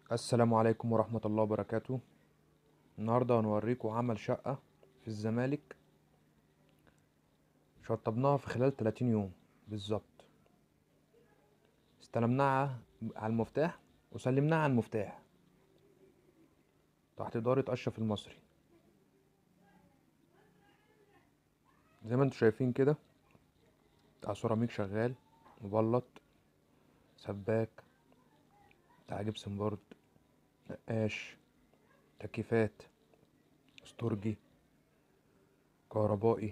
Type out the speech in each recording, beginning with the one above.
السلام عليكم ورحمة الله وبركاته النهاردة هنوريكم عمل شقة في الزمالك شطبناها في خلال 30 يوم بالظبط استلمناها على المفتاح وسلمناها على المفتاح تحت إدارة أشرف المصري زي ما انتوا شايفين كده بتاع سيراميك شغال مبلط سباك بتاع جبسن بورد نقاش تكييفات استورجي كهربائي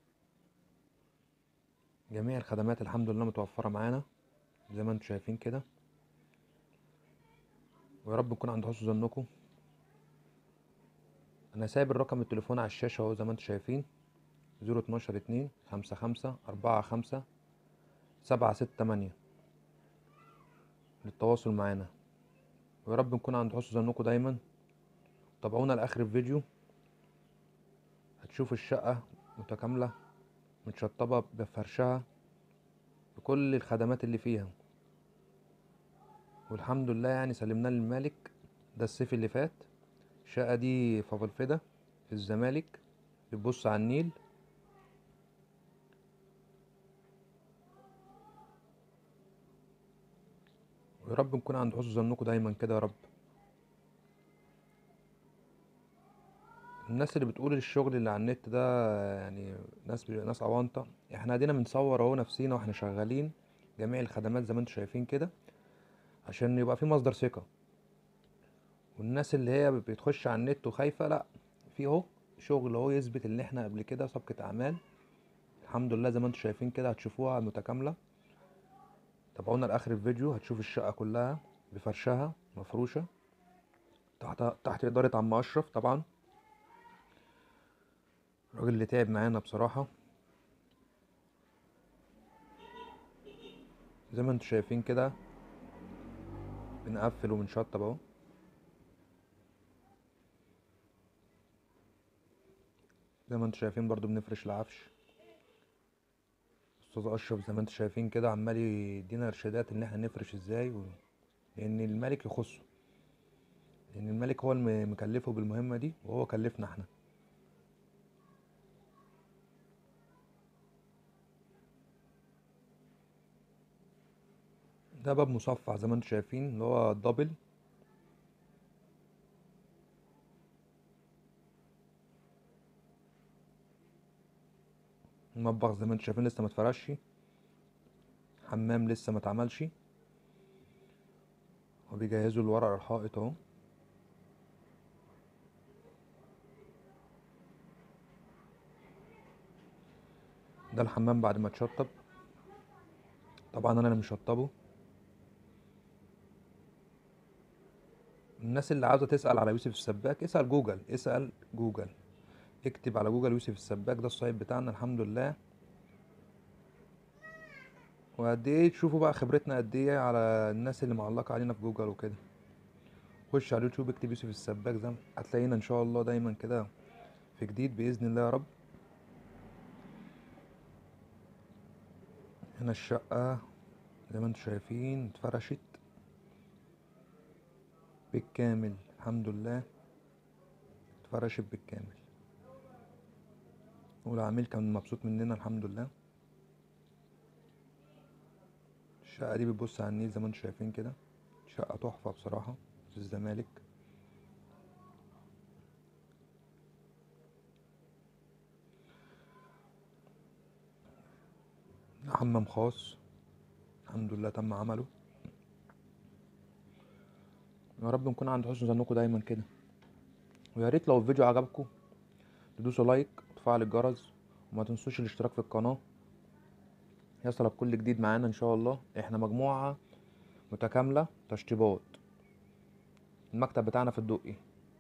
جميع الخدمات الحمد لله متوفرة معانا زي ما انتوا شايفين كده ويا رب نكون عند حسن ظنكم انا سايب الرقم التليفون على الشاشة اهو زي ما انتوا شايفين زيرو اتناشر اتنين خمسة خمسة أربعة خمسة سبعة ستة تمانية للتواصل معانا ويا رب نكون عند حسن ظنكم دايما تابعونا لاخر الفيديو هتشوفوا الشقة متكاملة متشطبة بفرشها بكل الخدمات اللي فيها والحمد لله يعني سلمناه للمالك ده الصيف اللي فات الشقة دي في فلفدة في الزمالك بتبص على النيل ويا رب نكون عند حسن ظنكم دايما كده يا رب الناس اللي بتقول الشغل اللي على النت ده يعني ناس ناس اونطه احنا ادينا بنصور اهو نفسينا واحنا شغالين جميع الخدمات زي ما انتم شايفين كده عشان يبقى في مصدر ثقه والناس اللي هي بتخش على النت وخايفه لا في اهو شغل اهو يثبت ان احنا قبل كده سابقة اعمال الحمد لله زي ما انتم شايفين كده هتشوفوها متكامله تابعونا لاخر الفيديو هتشوف الشقه كلها بفرشها مفروشه تحت تحت اداره عم اشرف طبعا الراجل اللي تعب معانا بصراحه زي ما انتم شايفين كده بنقفل وبنشطب اهو زي ما انتم شايفين برضو بنفرش العفش استاذ اشرف زي ما انتم شايفين كده عمال يدينا ارشادات ان احنا نفرش ازاي و... لان الملك يخصه لان الملك هو اللي مكلفه بالمهمه دي وهو كلفنا احنا ده باب مصفح زي ما انتم شايفين اللي هو الدبل المطبخ زي ما انتم شايفين لسه ما اتفرشش حمام لسه ما اتعملش وبيجهزوا الورق الحائط اهو ده الحمام بعد ما اتشطب طبعا انا اللي مشطبه الناس اللي عاوزه تسال على يوسف السباك اسال جوجل اسال جوجل اكتب على جوجل يوسف السباك ده السايت بتاعنا الحمد لله وقد ايه تشوفوا بقى خبرتنا قد ايه على الناس اللي معلقه علينا في جوجل وكده خش على اليوتيوب اكتب يوسف السباك ده هتلاقينا ان شاء الله دايما كده في جديد باذن الله يا رب هنا الشقه زي ما انتم شايفين اتفرشت بالكامل الحمد لله اتفرشت بالكامل والعميل كان مبسوط مننا الحمد لله الشقة دي بتبص على النيل زي ما انتم شايفين كده شقة تحفة بصراحة في الزمالك حمام خاص الحمد لله تم عمله يا رب نكون عند حسن ظنكم دايما كده ويا ريت لو الفيديو عجبكم تدوسوا لايك وتفعل الجرس وما تنسوش الاشتراك في القناه يصلك كل جديد معانا ان شاء الله احنا مجموعه متكامله تشطيبات المكتب بتاعنا في الدقي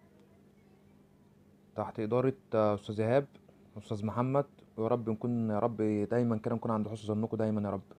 تحت اداره استاذ ايهاب استاذ محمد ويا رب نكون يا رب دايما كده نكون عند حسن ظنكم دايما يا رب